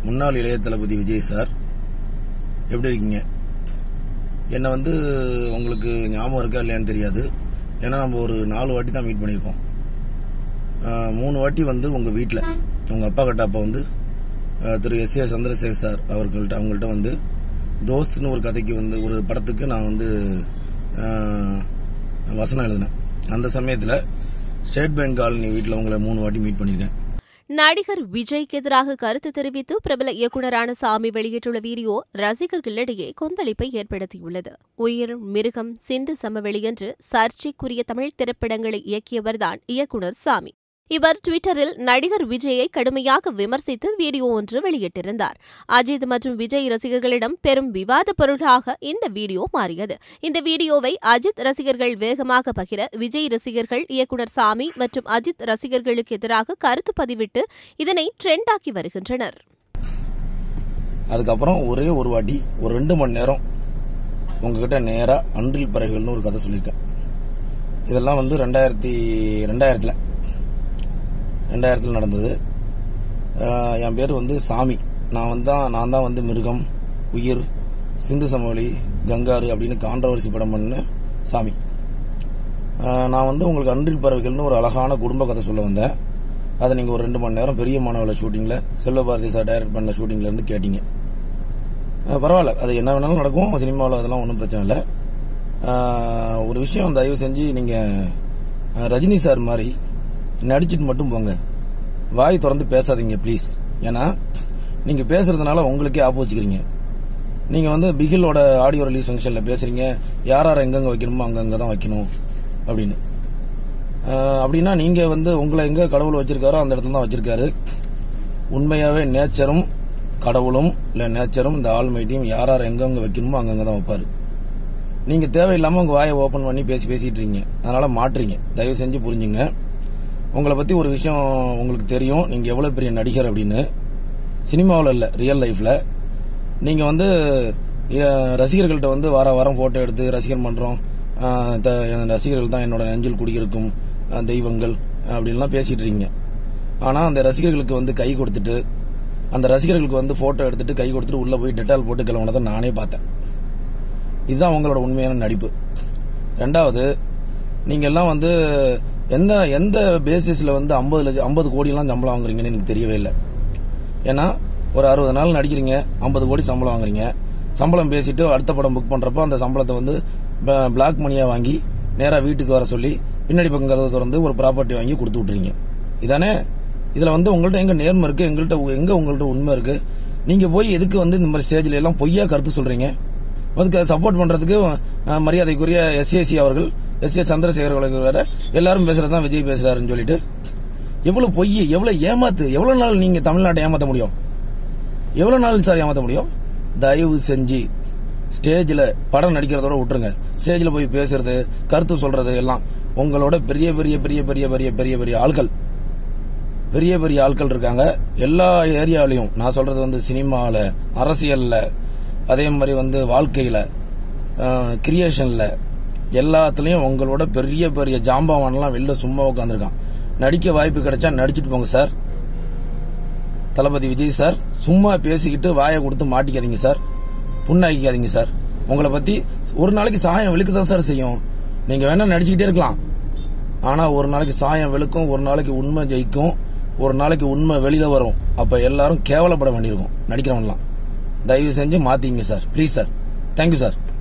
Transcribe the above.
முன்னாள் இளைய தளபதி விஜய் சார் எப்படி இருக்கீங்க என்னை வந்து உங்களுக்கு ஞாபகம் இருக்கா இல்லையான்னு தெரியாது ஏன்னா நம்ம ஒரு நாலு வாட்டி தான் மீட் பண்ணியிருக்கோம் அஹ், மூணு வாட்டி வந்து உங்க வீட்டில் உங்க அப்பா கிட்ட அப்பா வந்து அஹ், Thiru S A Chandrasekar sir அவர்கள்ட்ட அவங்கள்ட்ட வந்து தோஸ்த்னு ஒரு கதைக்கு வந்து ஒரு படத்துக்கு நான் வந்து அஹ், வசனம் எழுதினேன் அந்த சமயத்தில் ஸ்டேட் பேங்க் காலனி வீட்டில் உங்களை மூணு வாட்டி மீட் பண்ணியிருக்கேன் நடிகர் விஜய்க்கு எதிராக கருத்து தெரிவித்து பிரபல இயக்குனரான சாமி வெளியிட்டுள்ள வீடியோ ரசிகர்களிடையே கொந்தளிப்பை ஏற்படுத்தியுள்ளது உயிர் மிருகம் சிந்து சமவெளி என்று சர்ச்சைக்குரிய தமிழ் திரைப்படங்களை இயக்கியவர்தான் இயக்குனர் சாமி இவர் ட்விட்டரில் நடிகர் விஜயை கடுமையாக விமர்சித்து வீடியோ ஒன்று வெளியிட்டிருந்தார் அஜித் மற்றும் விஜய் ரசிகர்களிடம் பெரும் விவாத பொருளாக இந்த வீடியோ மாறியது இந்த வீடியோவை அஜித் ரசிகர்கள் வேகமாக பகிர விஜய் ரசிகர்கள் இயக்குனர் சாமி மற்றும் அஜித் ரசிகர்களுக்கு எதிராக கருத்து பதிவிட்டு இதனை ட்ரெண்டாக்கி வருகின்றனர் அதுக்கப்புறம் ஒரே ஒரு வாட்டி ஒரு ரெண்டு மணி நேரம் உங்ககிட்ட நேரா அன்றில் பறவைகள்னு ஒரு கதை சொல்லியிருக்கேன் இதெல்லாம் வந்து ரெண்டாயிரத்தி ரெண்டாயிரத்துல ரெண்டாயிரத்துல நடந்தது அஹ் என் பேர் வந்து சாமி நான் வந்து தான் நான் தான் வந்து மிருகம் உயிர் சிந்து சமவெளி கங்காரு அப்படின்னு கான்ட்ரவர்சி படம் பண்ண சாமி அஹ் நான் வந்து உங்களுக்கு அன்றில் பறவைகள்னு ஒரு அழகான குடும்ப கதை சொல்ல வந்தேன் அதை நீங்க ஒரு ரெண்டு மணி நேரம் பெரிய மாணவர்ல ஷூட்டிங்ல செல்வபாரதி சார் டைரக்ட் பண்ண ஷூட்டிங்ல இருந்து கேட்டீங்க அஹ் பரவாயில்ல அது என்ன வேணாலும் நடக்கும் சினிமாவில் அதெல்லாம் ஒன்றும் பிரச்சனை இல்லை அஹ் ஒரு விஷயம் தயவு செஞ்சு நீங்க அஹ் ரஜினி சார் மாதிரி நடிச்சிட்டு மட்டும் போங்க வாய் திறந்து பேசாதீங்க ப்ளீஸ் ஏன்னா நீங்க பேசுறதுனால உங்களுக்கே ஆப்பு வச்சுக்கிறீங்க நீங்க வந்து பிகிலோட ஆடியோ ரிலீஸ் ஃபங்க்ஷன்ல பேசுறீங்க யார் யார் எங்கெங்க வைக்கணுமோ அங்கங்க தான் வைக்கணும் அப்படின்னு அஹ் அப்படின்னா நீங்க வந்து உங்களை எங்க கடவுள் வச்சிருக்காரோ அந்த இடத்துல தான் வச்சிருக்காரு உண்மையாவே நேச்சரும் கடவுளும் இல்ல நேச்சரும் இந்த ஆள்மைட்டையும் யார் யார் எங்கெங்க வைக்கணுமோ அங்கங்க தான் வைப்பாரு நீங்க தேவையில்லாம உங்க வாயை ஓபன் பண்ணி பேசி பேசிட்டு இருக்கீங்க அதனால மாட்டுறீங்க தயவு செஞ்சு புரிஞ்சுங்க உங்களை பத்தி ஒரு விஷயம் உங்களுக்கு தெரியும் நீங்க எவ்வளவு பெரிய நடிகர் அப்படின்னு சினிமாவில் இல்ல ரியல் லைஃப்ல நீங்க வந்து அஹ், ரசிகர்கள்ட்ட வந்து வார வாரம் போட்டோ எடுத்து ரசிகர் மன்றம் அஹ், த- என் ரசிகர்கள் தான் என்னோட நெஞ்சில் குடியிருக்கும் அஹ், தெய்வங்கள் அப்படின்லாம் பேசிட்டு இருக்கீங்க ஆனா அந்த ரசிகர்களுக்கு வந்து கை கொடுத்துட்டு அந்த ரசிகர்களுக்கு வந்து போட்டோ எடுத்துட்டு கை கொடுத்துட்டு உள்ள போய் டெட்டால் போட்டு கிளம்புனதை நானே பார்த்தேன் இதுதான் உங்களோட உண்மையான நடிப்பு ரெண்டாவது நீங்க எல்லாம் வந்து எந்த எந்த பேசிஸ்ல வந்து ஐம்பது லட்சம் ஐம்பது கோடி எல்லாம் சம்பளம் வாங்குறீங்கன்னு எனக்கு தெரியவே இல்லை ஏன்னா ஒரு அறுபது நாள் நடிக்கிறீங்க ஐம்பது கோடி சம்பளம் வாங்குறீங்க சம்பளம் பேசிட்டு அடுத்த படம் புக் பண்றப்போ அந்த சம்பளத்தை வந்து பிளாக் மணியா வாங்கி நேரா வீட்டுக்கு வர சொல்லி பின்னாடி பக்கம் கதவை திறந்து ஒரு ப்ராப்பர்ட்டி வாங்கி கொடுத்து விட்டுறீங்க இதானே இதுல வந்து உங்கள்ட்ட எங்க நேர்மை இருக்கு எங்கள்கிட்ட எங்க உங்கள்ட்ட உண்மை இருக்கு நீங்க போய் எதுக்கு வந்து இந்த மாதிரி ஸ்டேஜ்ல எல்லாம் பொய்யா கருத்து சொல்றீங்க அதுக்கு சப்போர்ட் பண்றதுக்கு அஹ், மரியாதைக்குரிய எஸ்ஏசி அவர்கள் எஸ் ஏ சந்திரசேகர் அவர்கள் வேற எல்லாரும் பேசுறதுதான் விஜய் பேசுறாருன்னு சொல்லிட்டு எவ்வளவு பொய் எவ்வளவு ஏமாத்து எவ்வளவு நாள் நீங்க தமிழ்நாட்டை ஏமாத்த முடியும் எவ்வளவு நாள் சார் ஏமாத்த முடியும் தயவு செஞ்சு ஸ்டேஜ்ல படம் நடிக்கிறதோட விட்டுருங்க ஸ்டேஜ்ல போய் பேசுறது கருத்து சொல்றது எல்லாம் உங்களோட பெரிய பெரிய பெரிய பெரிய பெரிய பெரிய பெரிய ஆட்கள் பெரிய பெரிய ஆட்கள் இருக்காங்க எல்லா ஏரியாலையும் நான் சொல்றது வந்து சினிமால அரசியல்ல அதே மாதிரி வந்து வாழ்க்கையில கிரியேஷன்ல எல்லாத்துலயும் உங்களோட பெரிய பெரிய ஜாம்பவான்லாம் வெளில சும்மா உட்காந்துருக்கான் நடிக்க வாய்ப்பு கிடைச்சா நடிச்சிட்டு போங்க சார் தளபதி விஜய் சார் சும்மா பேசிக்கிட்டு வாயை கொடுத்து மாட்டிக்காதீங்க சார் புண்ணாக்கிக்காதீங்க சார் உங்களை பத்தி ஒரு நாளைக்கு சாயம் வெளுக்க தான் சார் செய்யும் நீங்க வேணா நடிச்சுக்கிட்டே இருக்கலாம் ஆனா ஒரு நாளைக்கு சாயம் வெளுக்கும் ஒரு நாளைக்கு உண்மை ஜெயிக்கும் ஒரு நாளைக்கு உண்மை வெளியில வரும் அப்ப எல்லாரும் கேவலப்பட வேண்டியிருக்கும் நடிக்கிறவன்லாம் தயவு செஞ்சு மாத்திங்க sir please sir thank you sir